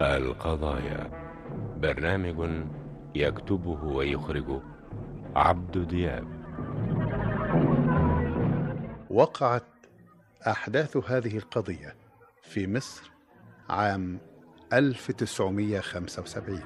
القضايا برنامج يكتبه ويخرجه عبد دياب وقعت أحداث هذه القضية في مصر عام 1975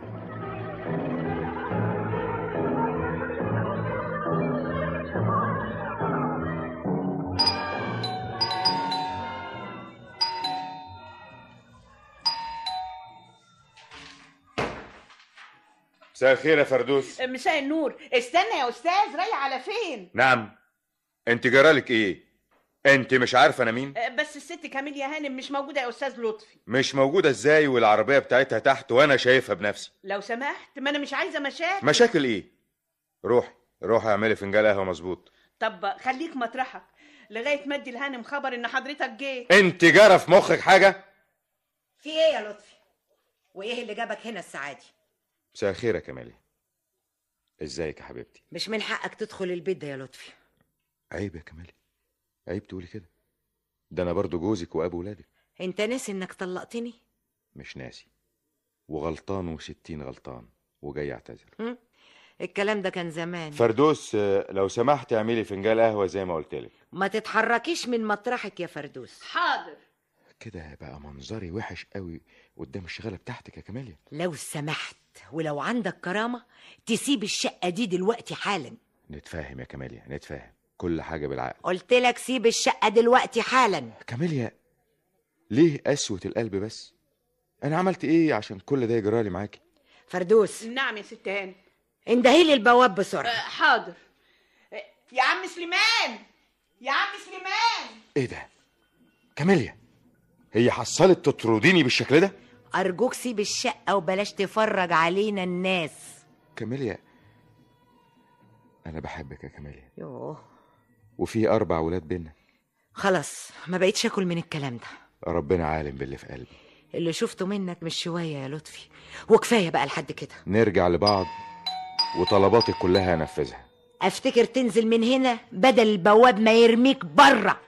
مساء الخير يا فردوس مساء النور استنى يا استاذ رايح على فين نعم انت جرالك ايه انت مش عارفه انا مين أه، بس الست كاميليا هانم مش موجوده يا استاذ لطفي مش موجوده ازاي والعربيه بتاعتها تحت وانا شايفها بنفسي لو سمحت ما انا مش عايزه مشاكل مشاكل ايه روحي روحي اعملي فنجان قهوه مظبوط طب خليك مطرحك لغايه ما ادي الهانم خبر ان حضرتك جيت انت جرى في مخك حاجه في ايه يا لطفي وايه اللي جابك هنا الساعه دي مساء الخير يا كمالي ازيك يا حبيبتي مش من حقك تدخل البيت ده يا لطفي عيب يا كمالي عيب تقولي كده ده انا برضو جوزك وابو ولادك انت ناسي انك طلقتني مش ناسي وغلطان وستين غلطان وجاي اعتذر هم؟ الكلام ده كان زمان فردوس آه، لو سمحت اعملي فنجان قهوه زي ما قلت لك ما تتحركيش من مطرحك يا فردوس حاضر كده بقى منظري وحش قوي قدام الشغاله بتاعتك يا كماليا لو سمحت ولو عندك كرامه تسيب الشقه دي دلوقتي حالا نتفاهم يا كماليا نتفاهم كل حاجه بالعقل قلت لك سيب الشقه دلوقتي حالا كماليا ليه قسوه القلب بس انا عملت ايه عشان كل ده يجرالي معاكي فردوس نعم يا ست هانم اندهيلي البواب أه، بسرعه حاضر أه، يا عم سليمان يا عم سليمان ايه ده كماليا هي حصلت تطرديني بالشكل ده ارجوك سيب الشقه وبلاش تفرج علينا الناس كماليا انا بحبك يا كماليا يوه وفي اربع ولاد بينا خلاص ما بقيتش اكل من الكلام ده ربنا عالم باللي في قلبي اللي شفته منك مش شويه يا لطفي وكفايه بقى لحد كده نرجع لبعض وطلباتك كلها انفذها افتكر تنزل من هنا بدل البواب ما يرميك بره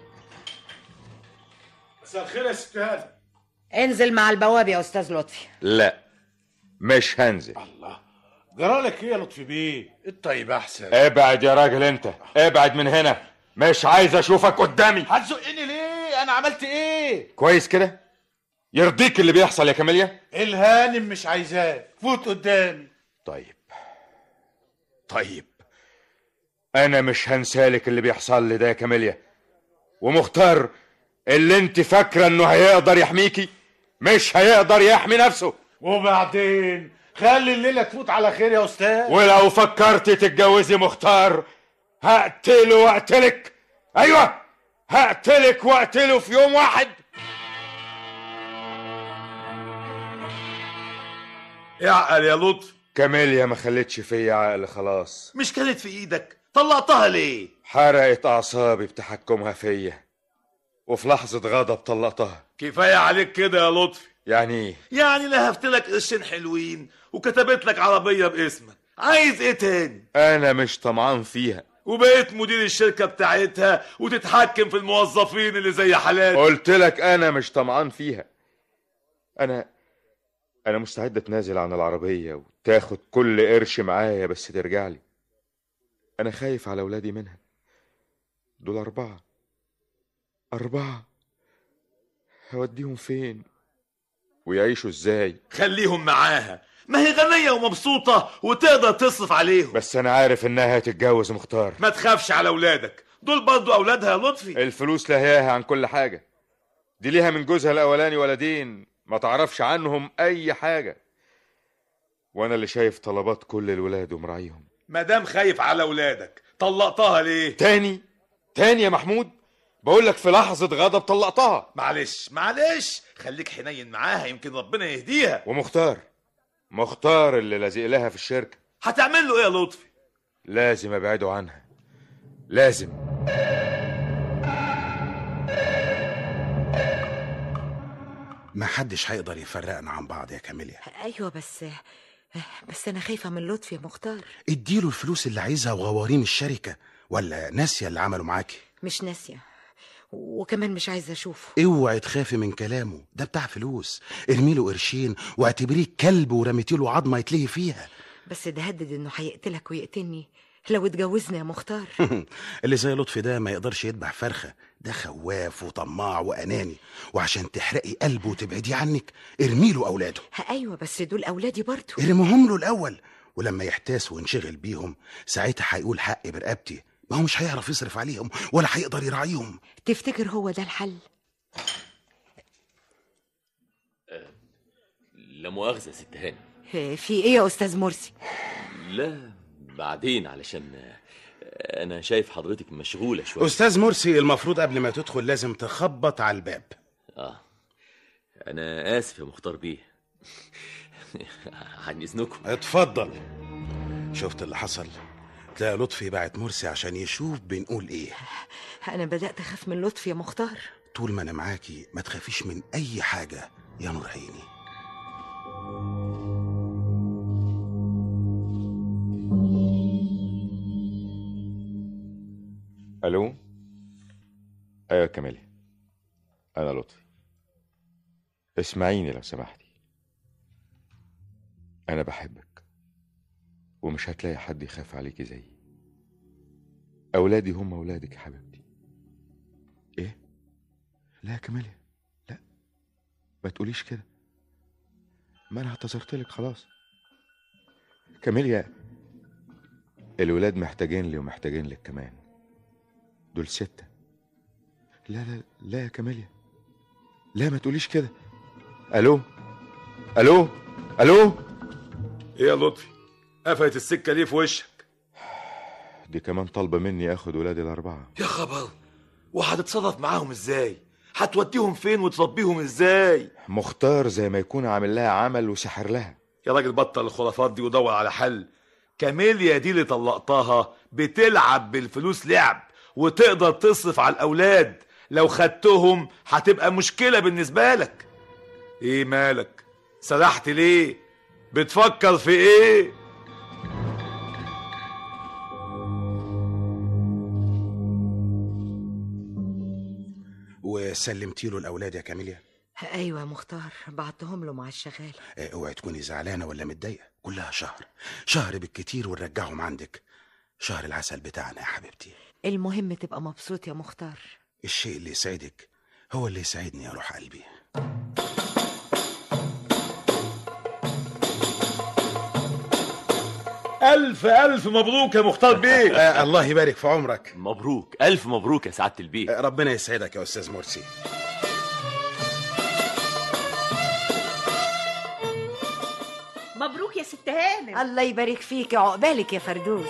مساء الخير يا ست هانم انزل مع البواب يا استاذ لطفي لا مش هنزل الله جرالك ايه يا لطفي بيه الطيب احسن ابعد يا راجل انت ابعد من هنا مش عايز اشوفك قدامي هتزقني ليه انا عملت ايه كويس كده يرضيك اللي بيحصل يا كاميليا الهانم مش عايزاه فوت قدامي طيب طيب انا مش هنسالك اللي بيحصل لي ده يا كاميليا ومختار اللي انت فاكره انه هيقدر يحميكي مش هيقدر يحمي نفسه وبعدين خلي الليله تفوت على خير يا استاذ ولو فكرت تتجوزي مختار هقتله واقتلك ايوه هقتلك واقتله في يوم واحد اعقل يا لطفي كاميليا ما خلتش فيا عقل خلاص مش كانت في ايدك طلقتها ليه حرقت اعصابي بتحكمها فيا وفي لحظة غضب طلقتها كفايه عليك كده يا لطفي يعني ايه يعني لهفت لك قرشين حلوين وكتبت لك عربيه باسمك عايز ايه تاني انا مش طمعان فيها وبقيت مدير الشركه بتاعتها وتتحكم في الموظفين اللي زي حالاتي قلت لك انا مش طمعان فيها انا انا مستعد اتنازل عن العربية وتاخد كل قرش معايا بس ترجع لي انا خايف على اولادي منها دول اربعة اربعة هوديهم فين ويعيشوا ازاي خليهم معاها ما هي غنية ومبسوطة وتقدر تصرف عليهم بس انا عارف انها هتتجوز مختار ما تخافش على اولادك دول برضو اولادها يا لطفي الفلوس لهياها عن كل حاجة دي ليها من جوزها الاولاني ولدين ما تعرفش عنهم اي حاجة وانا اللي شايف طلبات كل الولاد ومراعيهم مادام خايف على اولادك طلقتها ليه تاني تاني يا محمود بقول لك في لحظة غضب طلقتها معلش معلش خليك حنين معاها يمكن ربنا يهديها ومختار مختار اللي لازق لها في الشركة هتعمل له ايه يا لطفي لازم ابعده عنها لازم ما حدش هيقدر يفرقنا عن بعض يا كاميليا ايوه بس بس انا خايفه من لطفي يا مختار اديله الفلوس اللي عايزها وغواريم الشركة ولا ناسية اللي عملوا معاكي مش ناسيه وكمان مش عايزه اشوفه اوعي تخافي من كلامه ده بتاع فلوس ارمي له قرشين واعتبريه كلب ورميتي له عظمه يتلهي فيها بس ده هدد انه هيقتلك ويقتلني لو اتجوزنا يا مختار اللي زي لطفي ده ما يقدرش يذبح فرخه ده خواف وطماع واناني وعشان تحرقي قلبه وتبعديه عنك ارمي له اولاده ايوه بس دول اولادي برضو ارميهم له الاول ولما يحتاس وينشغل بيهم ساعتها هيقول حقي برقبتي ما هو مش هيعرف يصرف عليهم ولا هيقدر يراعيهم تفتكر هو ده الحل لا مؤاخذة يا ست هاني آه، في ايه يا استاذ مرسي لا بعدين علشان آه، أنا شايف حضرتك مشغولة شوية استاذ مرسي المفروض قبل ما تدخل لازم تخبط على الباب آه أنا آسف يا مختار بيه عن إذنكم اتفضل شفت اللي حصل تلاقي لطفي بعت مرسي عشان يشوف بنقول ايه انا بدات اخاف من لطفي يا مختار طول ما انا معاكي ما تخافيش من اي حاجه يا نور عيني الو ايوه يا كمالي انا لطفي اسمعيني لو سمحتي انا بحبك ومش هتلاقي حد يخاف عليكي زيي اولادي هم اولادك يا حبيبتي ايه لا يا كمالي لا ما تقوليش كده ما انا اعتذرت لك خلاص كاميليا الولاد محتاجين لي ومحتاجين لك كمان دول ستة لا لا لا يا كماليا لا ما تقوليش كده الو الو الو ايه يا لطفي قفلت السكه ليه في وشك دي كمان طالبة مني اخد ولادي الاربعة يا خبر وهتتصرف معاهم ازاي هتوديهم فين وتربيهم ازاي مختار زي ما يكون عامل لها عمل وسحر لها يا راجل بطل الخرافات دي ودور على حل كاميليا دي اللي طلقتها بتلعب بالفلوس لعب وتقدر تصرف على الاولاد لو خدتهم هتبقى مشكله بالنسبه لك ايه مالك سرحت ليه بتفكر في ايه وسلمتي له الاولاد يا كاميليا ايوه يا مختار بعتهم له مع الشغال اه، اوعي تكوني زعلانه ولا متضايقه كلها شهر شهر بالكتير ونرجعهم عندك شهر العسل بتاعنا يا حبيبتي المهم تبقى مبسوط يا مختار الشيء اللي يسعدك هو اللي يسعدني يا روح قلبي الف الف مبروك يا مختار بيه آه الله يبارك في عمرك مبروك ألف مبروك يا سعادة البيه آه ربنا يسعدك يا استاذ مرسي مبروك يا ست هانم الله يبارك فيك عقبالك يا فردوس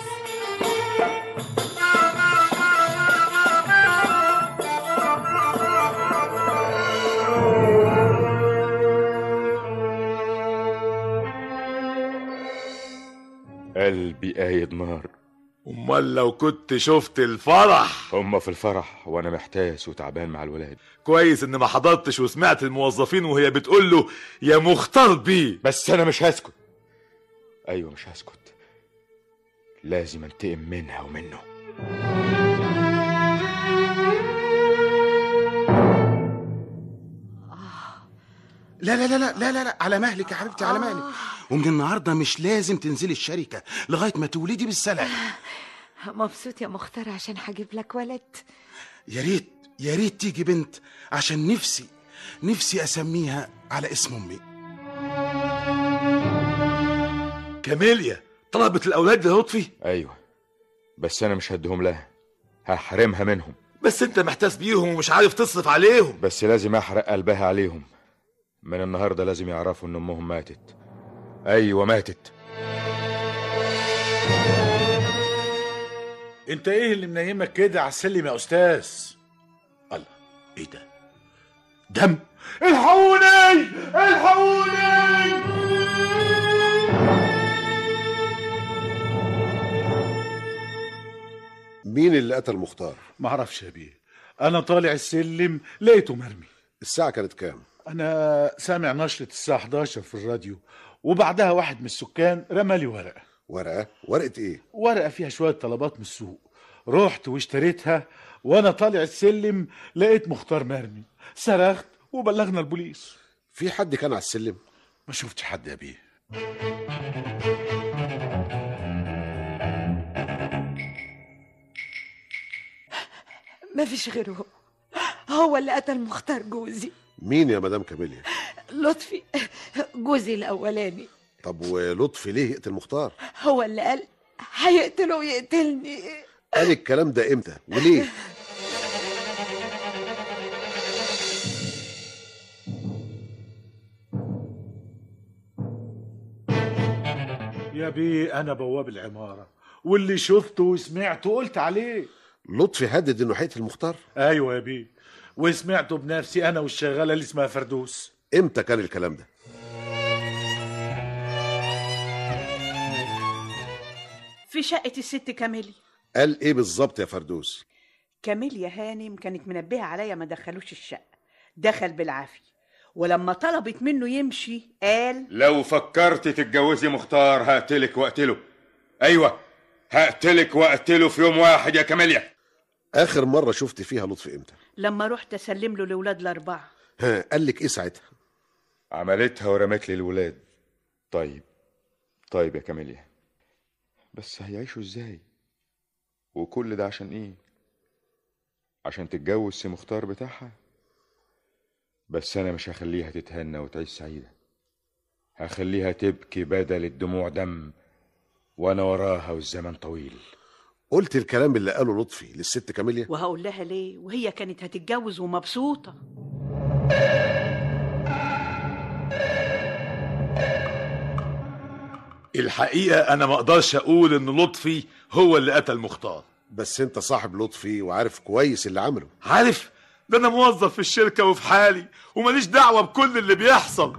قلبي قايد نار امال لو كنت شفت الفرح هما في الفرح وانا محتاس وتعبان مع الولاد كويس ان ما حضرتش وسمعت الموظفين وهي بتقول له يا مختار بيه بس انا مش هسكت ايوه مش هسكت لازم انتقم منها ومنه لا لا لا لا لا لا, لا. على مهلك يا حبيبتي على مهلك ومن النهارده مش لازم تنزلي الشركه لغايه ما تولدي بالسلام مبسوط يا مختار عشان هجيب لك ولد يا ريت يا ريت تيجي بنت عشان نفسي نفسي اسميها على اسم امي كاميليا طلبت الاولاد يا لطفي ايوه بس انا مش هديهم لها هحرمها منهم بس انت محتاس بيهم ومش عارف تصرف عليهم بس لازم احرق قلبها عليهم من النهارده لازم يعرفوا ان امهم ماتت ايوه ماتت انت ايه اللي منيمك كده على السلم يا استاذ الله ايه ده دم الحقوني الحقوني مين اللي قتل مختار معرفش يا بيه انا طالع السلم لقيته مرمي الساعة كانت كام انا سامع نشرة الساعة 11 في الراديو وبعدها واحد من السكان رمى لي ورقة ورقة ورقة ايه ورقة فيها شوية طلبات من السوق رحت واشتريتها وانا طالع السلم لقيت مختار مرمي صرخت وبلغنا البوليس في حد كان على السلم ما شفتش حد يا بيه ما فيش غيره هو اللي قتل مختار جوزي مين يا مدام كاميليا لطفي جوزي الاولاني طب ولطفي ليه يقتل مختار هو اللي قال هيقتله ويقتلني قال الكلام ده امتى وليه يا بيه انا بواب العماره واللي شفته وسمعته قلت عليه لطفي هدد انه هيقتل مختار ايوه يا بيه وسمعته بنفسي انا والشغاله اللي اسمها فردوس امتى كان الكلام ده في شقة الست كاميليا قال ايه بالظبط يا فردوس كاميليا هانم كانت منبهة عليا ما دخلوش الشقة دخل بالعافية ولما طلبت منه يمشي قال لو فكرت تتجوزي مختار هقتلك واقتله ايوه هقتلك واقتله في يوم واحد يا كاميليا اخر مره شفت فيها لطفي امتى لما رحت اسلم له الاولاد الاربعه ها قال لك ايه ساعتها عملتها ورمت لي الولاد طيب طيب يا كاميليا بس هيعيشوا ازاي وكل ده عشان ايه عشان تتجوز سي مختار بتاعها بس انا مش هخليها تتهنى وتعيش سعيده هخليها تبكي بدل الدموع دم وانا وراها والزمن طويل قلت الكلام اللي قاله لطفي للست كاميليا وهقول لها ليه وهي كانت هتتجوز ومبسوطه الحقيقة أنا ما أقدرش أقول إن لطفي هو اللي قتل مختار بس انت صاحب لطفي وعارف كويس اللي عمله عارف ده أنا موظف في الشركة وفي حالي وماليش دعوة بكل اللي بيحصل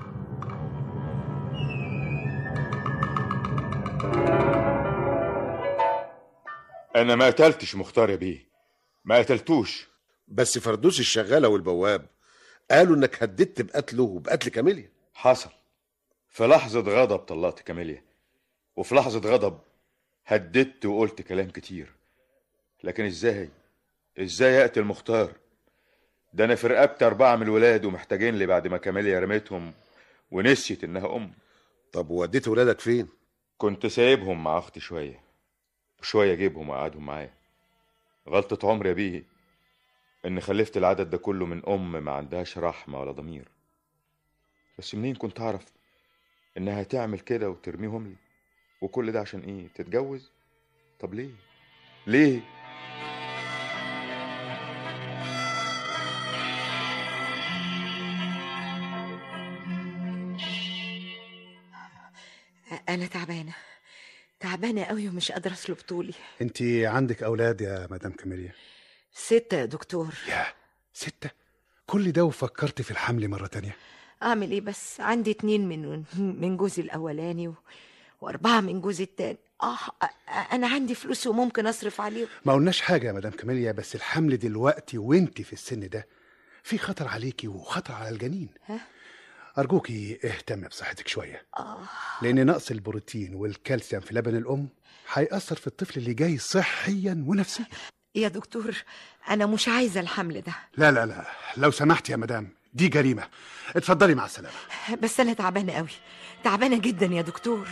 انا ما قتلتش مختار يا بيه ما قتلتوش بس فردوس الشغاله والبواب قالوا انك هددت بقتله وبقتل كاميليا حصل في لحظة غضب طلقت كاميليا وفي لحظة غضب هددت وقلت كلام كتير لكن ازاي ازاي اقتل مختار ده انا في رقبتي اربعة من الولاد ومحتاجين لي بعد ما كاميليا رميتهم ونسيت انها ام طب وديت ولادك فين كنت سايبهم مع اختي شوية وشوية اجيبهم واقعدهم معايا غلطة عمري يا بيه ان خلفت العدد ده كله من ام ما عندهاش رحمة ولا ضمير بس منين كنت اعرف انها تعمل كده وترميهم لي وكل ده عشان ايه تتجوز طب ليه ليه انا تعبانه تعبانه قوي ومش قادره اسلب طولي انت عندك اولاد يا مدام كاميليا ستة يا دكتور يا ستة كل ده وفكرت في الحمل مرة تانية اعمل ايه بس عندي اتنين من من جوزي الاولاني و... واربعه من جوزي التاني اه أ- انا عندي فلوس وممكن اصرف عليهم ما قلناش حاجة يا مدام كاميليا بس الحمل دلوقتي وانت في السن ده في خطر عليكي وخطر على الجنين ها؟ أرجوكي اهتم بصحتك شوية آه. لأن نقص البروتين والكالسيوم في لبن الأم هيأثر في الطفل اللي جاي صحيا ونفسيا يا دكتور انا مش عايزه الحمل ده لا لا لا لو سمحت يا مدام دي جريمة اتفضلي مع السلامة بس انا تعبانه قوي تعبانه جدا يا دكتور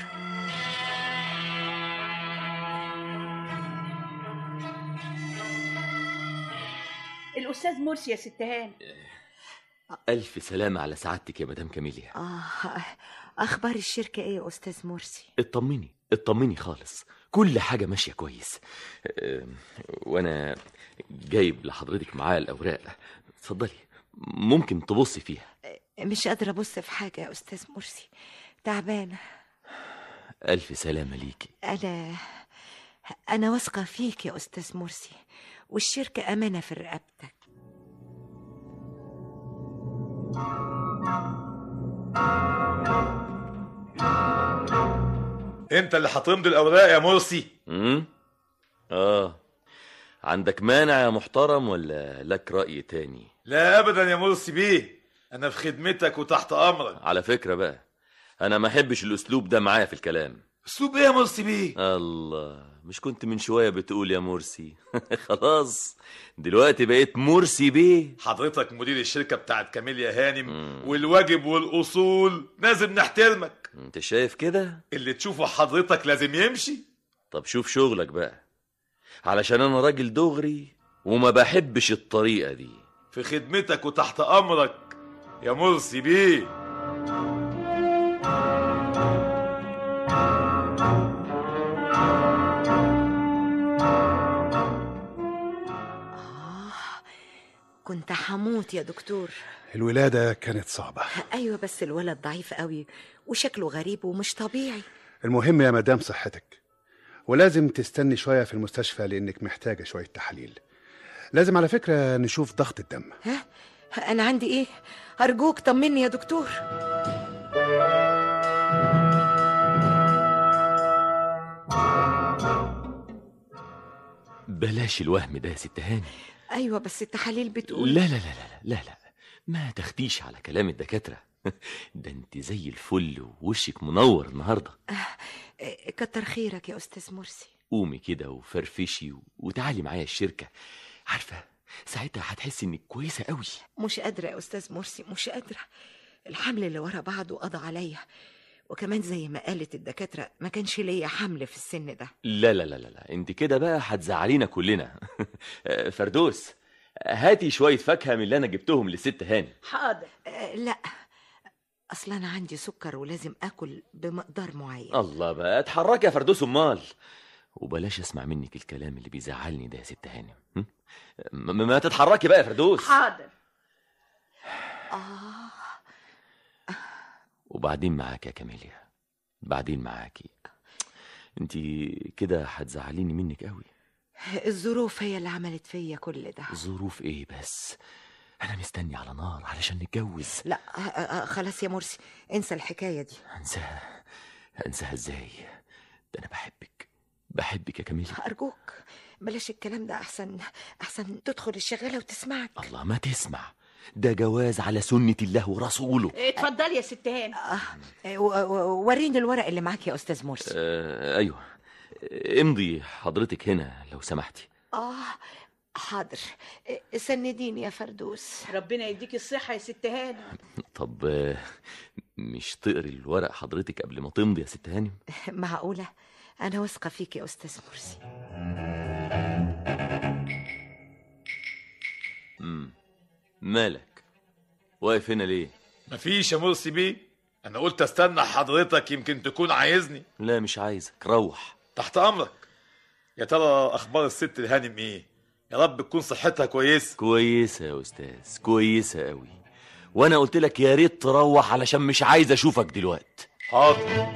الاستاذ مرسي يا ست هانم ألف سلامة على سعادتك يا مدام كاميليا اه اخبار الشركه ايه يا استاذ مرسي اطمني اطمني خالص كل حاجة ماشية كويس أه، وأنا جايب لحضرتك معايا الأوراق اتفضلي ممكن تبصي فيها مش قادره ابص في حاجه يا استاذ مرسي تعبانه ألف سلامة ليكي انا انا واثقه فيك يا استاذ مرسي والشركه امانه في رقبتك أنت اللي هتمضي الأوراق يا مرسي امم آه عندك مانع يا محترم ولا لك رأي تاني لا أبدا يا مرسي بيه أنا في خدمتك وتحت أمرك على فكرة بقى أنا ما أحبش الأسلوب ده معايا في الكلام اسلوب ايه يا مرسي بيه الله مش كنت من شوية بتقول يا مرسي خلاص دلوقتي بقيت مرسي بيه حضرتك مدير الشركة بتاعت كاميليا هانم والواجب والأصول لازم نحترمك انت شايف كده اللي تشوفه حضرتك لازم يمشي طب شوف شغلك بقى علشان انا راجل دغري وما بحبش الطريقة دي في خدمتك وتحت أمرك يا مرسي بيه آه كنت هموت يا دكتور الولادة كانت صعبة أيوة بس الولد ضعيف قوي وشكله غريب ومش طبيعي المهم يا مدام صحتك ولازم تستني شوية في المستشفى لأنك محتاجة شوية تحاليل لازم على فكرة نشوف ضغط الدم ها أنا عندي إيه أرجوك طمني يا دكتور بلاش الوهم ده يا ست هاني أيوة بس التحاليل بتقول لا لا لا لا لا لا ما تاخديش على كلام الدكاترة ده انت زي الفل ووشك منور النهارده آه، كتر خيرك يا أستاذ مرسي قومي كده وفرفشي و- وتعالي معايا الشركة عارفة ساعتها هتحسي انك كويسة قوي مش قادرة يا أستاذ مرسي مش قادرة الحمل اللي ورا بعضه قضى عليا وكمان زي ما قالت الدكاترة ما كانش ليا حمل في السن ده لا لا لا لا, لا. انت كده بقى هتزعلينا كلنا فردوس هاتي شوية فاكهة من اللي انا جبتهم لست هاني حاضر آه، لا أصل أنا عندي سكر ولازم آكل بمقدار معين الله بقى اتحركي يا فردوس امال وبلاش اسمع منك الكلام اللي بيزعلني ده يا ست هانم هم؟ م- ما تتحركي بقى يا فردوس حاضر آه وبعدين معاك يا كاميليا بعدين معاكي انت كده هتزعليني منك قوي الظروف هي اللي عملت فيا كل ده ظروف ايه بس انا مستني على نار علشان نتجوز لا آه، آه، خلاص يا مرسي انسى الحكاية دي انساها انساها ازاي ده انا بحبك بحبك يا كاميليا أرجوك بلاش الكلام ده أحسن أحسن تدخل الشغالة وتسمعك الله ما تسمع ده جواز على سنة الله ورسوله اتفضلي يا ست هاني آه، و- و- وريني الورق اللي معاك يا أستاذ مرسي آه ايوه امضي حضرتك هنا لو سمحتي آه حاضر آه، سنديني يا فردوس ربنا يديك الصحة يا ست هاني طب آه، مش تقري الورق حضرتك قبل ما تمضي يا ست هانم معقولة أنا واثقة فيك يا أستاذ مرسي مم. مالك واقف هنا ليه مفيش يا مرسي بيه انا قلت استنى حضرتك يمكن تكون عايزني لا مش عايزك روح تحت امرك يا ترى اخبار الست الهانم ايه يا رب تكون صحتها كويسه كويسة يا أستاذ كويسة قوي وأنا قلت لك يا ريت تروح علشان مش عايز أشوفك دلوقتي حاضر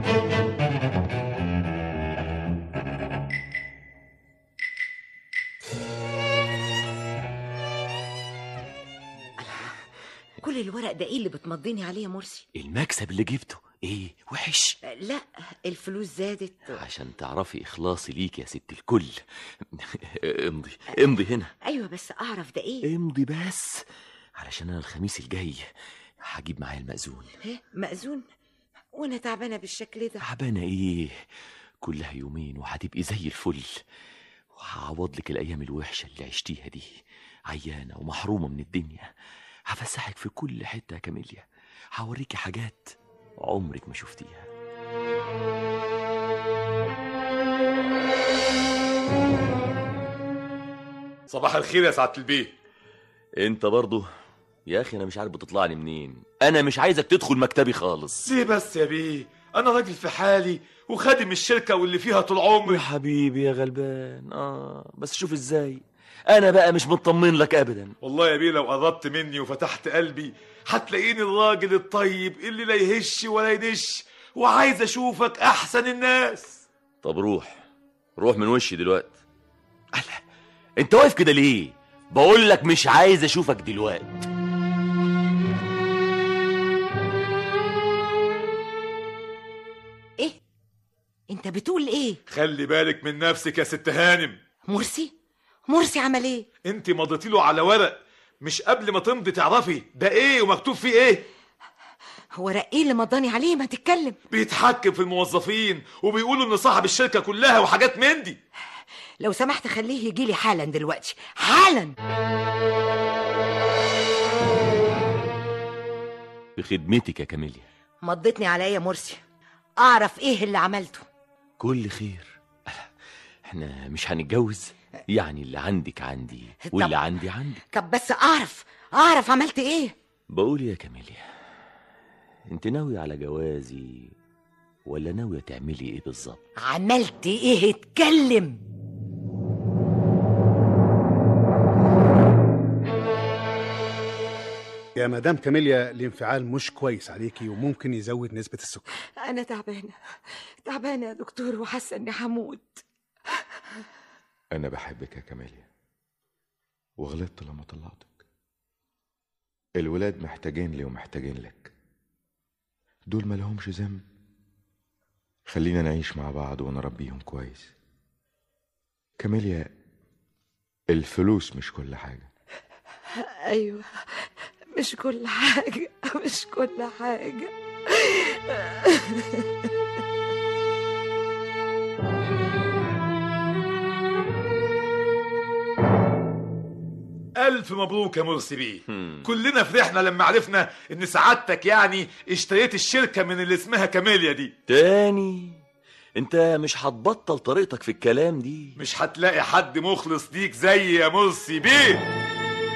كل الورق ده إيه اللي بتمضيني عليه يا مرسي المكسب اللي جبته إيه وحش آه، لا الفلوس زادت عشان تعرفي إخلاصي ليك يا ست الكل امضي امضي هنا أيوة بس أعرف ده إيه امضي بس علشان أنا الخميس الجاي هجيب معايا المأذون ها مأذون وأنا تعبانة بالشكل ده تعبانة إيه كلها يومين وهتبقي زي الفل وهعوض لك الأيام الوحشة اللي عشتيها دي عيانة ومحرومة من الدنيا هفسحك في كل حتة يا كاميليا هوريكي حاجات عمرك ما شفتيها صباح الخير يا سعاده البيه انت برضه يا اخي انا مش عارف بتطلعني منين انا مش عايزك تدخل مكتبي خالص ليه بس يا بيه انا راجل في حالي وخادم الشركه واللي فيها طول يا عمري حبيبي يا غلبان اه بس شوف ازاي انا بقى مش مطمن لك ابدا والله يا بيه لو قربت مني وفتحت قلبي هتلاقيني الراجل الطيب اللي لا يهش ولا يدش وعايز اشوفك احسن الناس طب روح روح من وشي دلوقتي الله انت واقف كده ليه بقول لك مش عايز اشوفك دلوقتي إيه أنت بتقول إيه خلي بالك من نفسك يا ست هانم مرسي مرسي عمل إيه انت مضيتي له على ورق مش قبل ما تمضي تعرفي ده ايه ومكتوب فيه ايه هو رقيه اللي مضاني عليه ما تتكلم بيتحكم في الموظفين وبيقولوا ان صاحب الشركه كلها وحاجات من دي لو سمحت خليه يجي لي حالا دلوقتي حالا بخدمتك يا كاميليا مضتني عليا يا مرسي اعرف ايه اللي عملته كل خير احنا مش هنتجوز يعني اللي عندك عندي واللي طب- عندي عندي طب بس اعرف اعرف عملت ايه بقول يا كاميليا انت ناوية على جوازي ولا ناوية تعملي ايه بالظبط عملت ايه اتكلم يا مدام كاميليا الانفعال مش كويس عليكي وممكن يزود نسبة السكر انا تعبانه تعبانه يا دكتور وحاسه اني هموت أنا بحبك يا كاميليا وغلطت لما طلعتك الولاد محتاجين لي ومحتاجين لك دول مالهمش ذنب خلينا نعيش مع بعض ونربيهم كويس كاميليا الفلوس مش كل حاجة ايوه مش كل حاجه مش كل حاجه ألف مبروك يا مرسي بيه كلنا فرحنا لما عرفنا إن سعادتك يعني اشتريت الشركة من اللي اسمها كاميليا دي تاني انت مش هتبطل طريقتك في الكلام دي مش هتلاقي حد مخلص ليك زي يا مرسي بيه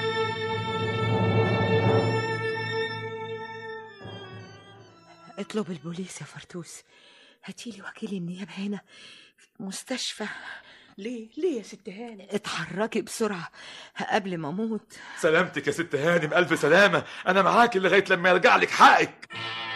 اطلب البوليس يا فرتوس هاتيلي وكيل النيابه هنا في المستشفى ليه ليه يا ست هانم اتحركي بسرعه قبل ما اموت سلامتك يا ست هانم ألف سلامة أنا معاك لغاية لما يرجع لك حقك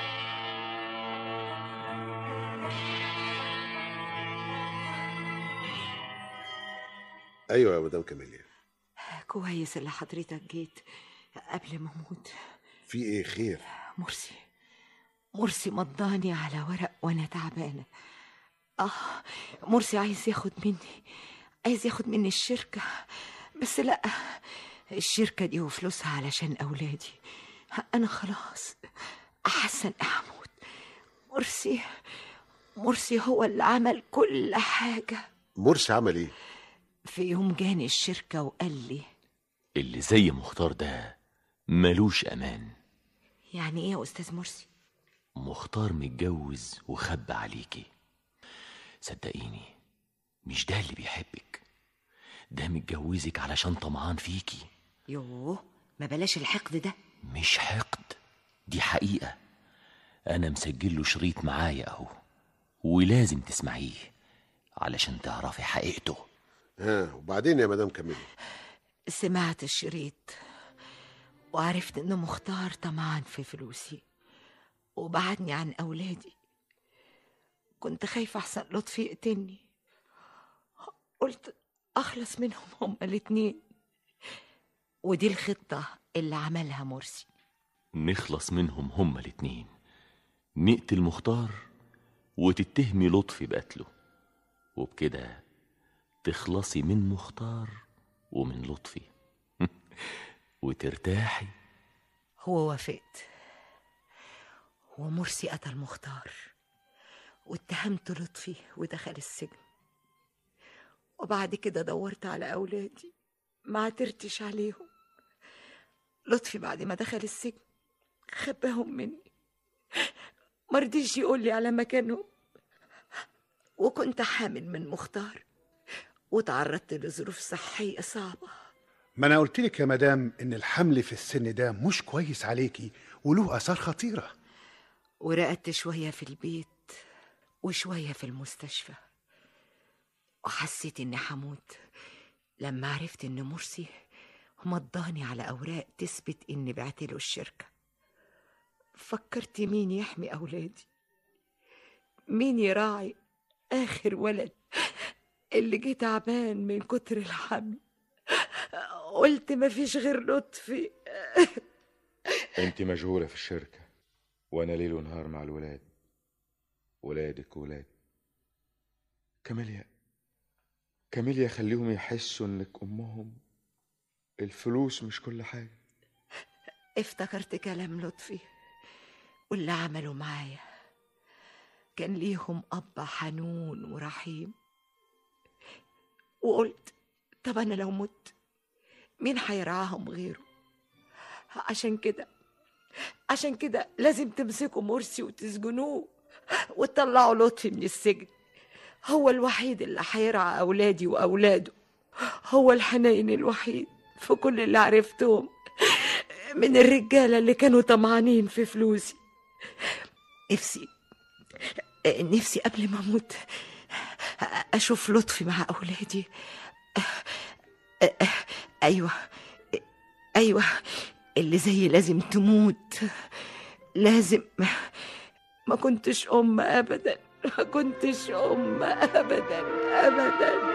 ايوه يا مدام كاميليا كويس اللي حضرتك جيت قبل ما اموت في ايه خير مرسي مرسي مضاني على ورق وانا تعبانه اه مرسي عايز ياخد مني عايز ياخد مني الشركه بس لا الشركه دي وفلوسها علشان اولادي انا خلاص حاسه اني هموت مرسي مرسي هو اللي عمل كل حاجه مرسي عمل ايه في يوم جاني الشركه وقال لي اللي زي مختار ده ملوش امان يعني ايه يا استاذ مرسي مختار متجوز وخبى عليكي صدقيني مش ده اللي بيحبك ده متجوزك علشان طمعان فيكي يوه ما بلاش الحقد ده مش حقد دي حقيقة أنا مسجل له شريط معايا أهو ولازم تسمعيه علشان تعرفي حقيقته ها وبعدين يا مدام كاميليا سمعت الشريط وعرفت انه مختار طمعان في فلوسي وبعدني عن اولادي كنت خايفه احسن لطفي يقتلني قلت اخلص منهم هما الاتنين ودي الخطه اللي عملها مرسي نخلص منهم هما الاتنين نقتل مختار وتتهمي لطفي بقتله وبكده تخلصي من مختار ومن لطفي وترتاحي هو وافقت ومرسي قتل مختار واتهمت لطفي ودخل السجن وبعد كده دورت على أولادي ما عترتش عليهم لطفي بعد ما دخل السجن خباهم مني مرضيش يقول لي على مكانهم وكنت حامل من مختار وتعرضت لظروف صحية صعبة ما انا قلت لك يا مدام ان الحمل في السن ده مش كويس عليكي وله اثار خطيره ورقدت شوية في البيت وشوية في المستشفى وحسيت إني هموت لما عرفت إن مرسي مضاني على أوراق تثبت إني بعتله الشركة فكرت مين يحمي أولادي مين يراعي آخر ولد اللي جه تعبان من كتر الحمل قلت مفيش غير لطفي انت مشغولة في الشركة وانا ليل ونهار مع الولاد ولادك ولاد كاميليا كاميليا خليهم يحسوا انك امهم الفلوس مش كل حاجة افتكرت كلام لطفي واللي عملوا معايا كان ليهم أب حنون ورحيم وقلت طب أنا لو مت مين هيرعاهم غيره عشان كده عشان كده لازم تمسكوا مرسي وتسجنوه وتطلعوا لطفي من السجن هو الوحيد اللي هيرعى أولادي وأولاده هو الحنين الوحيد في كل اللي عرفتهم من الرجالة اللي كانوا طمعانين في فلوسي نفسي نفسي قبل ما أموت أشوف لطفي مع أولادي أيوة أيوة اللي زي لازم تموت لازم ما كنتش أم أبدا ما كنتش أم أبدا أبدا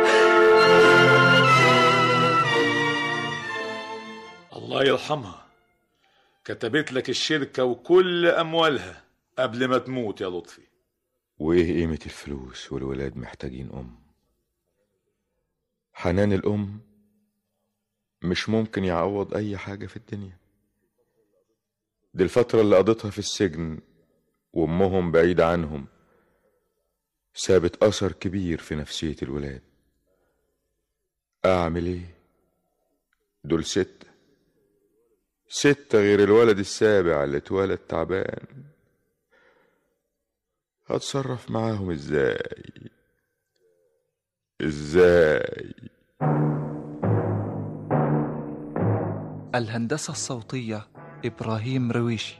الله يرحمها كتبت لك الشركة وكل أموالها قبل ما تموت يا لطفي وايه قيمة الفلوس والولاد محتاجين ام حنان الام مش ممكن يعوض اي حاجة في الدنيا دي الفترة اللي قضيتها في السجن وامهم بعيدة عنهم سابت اثر كبير في نفسية الولاد اعمل ايه دول ستة ستة غير الولد السابع اللي اتولد تعبان هتصرف معاهم ازاي ازاي الهندسة الصوتية إبراهيم رويشي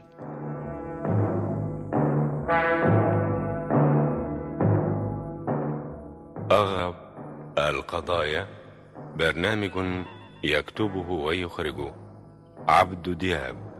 أغرب القضايا برنامج يكتبه ويخرجه عبد دياب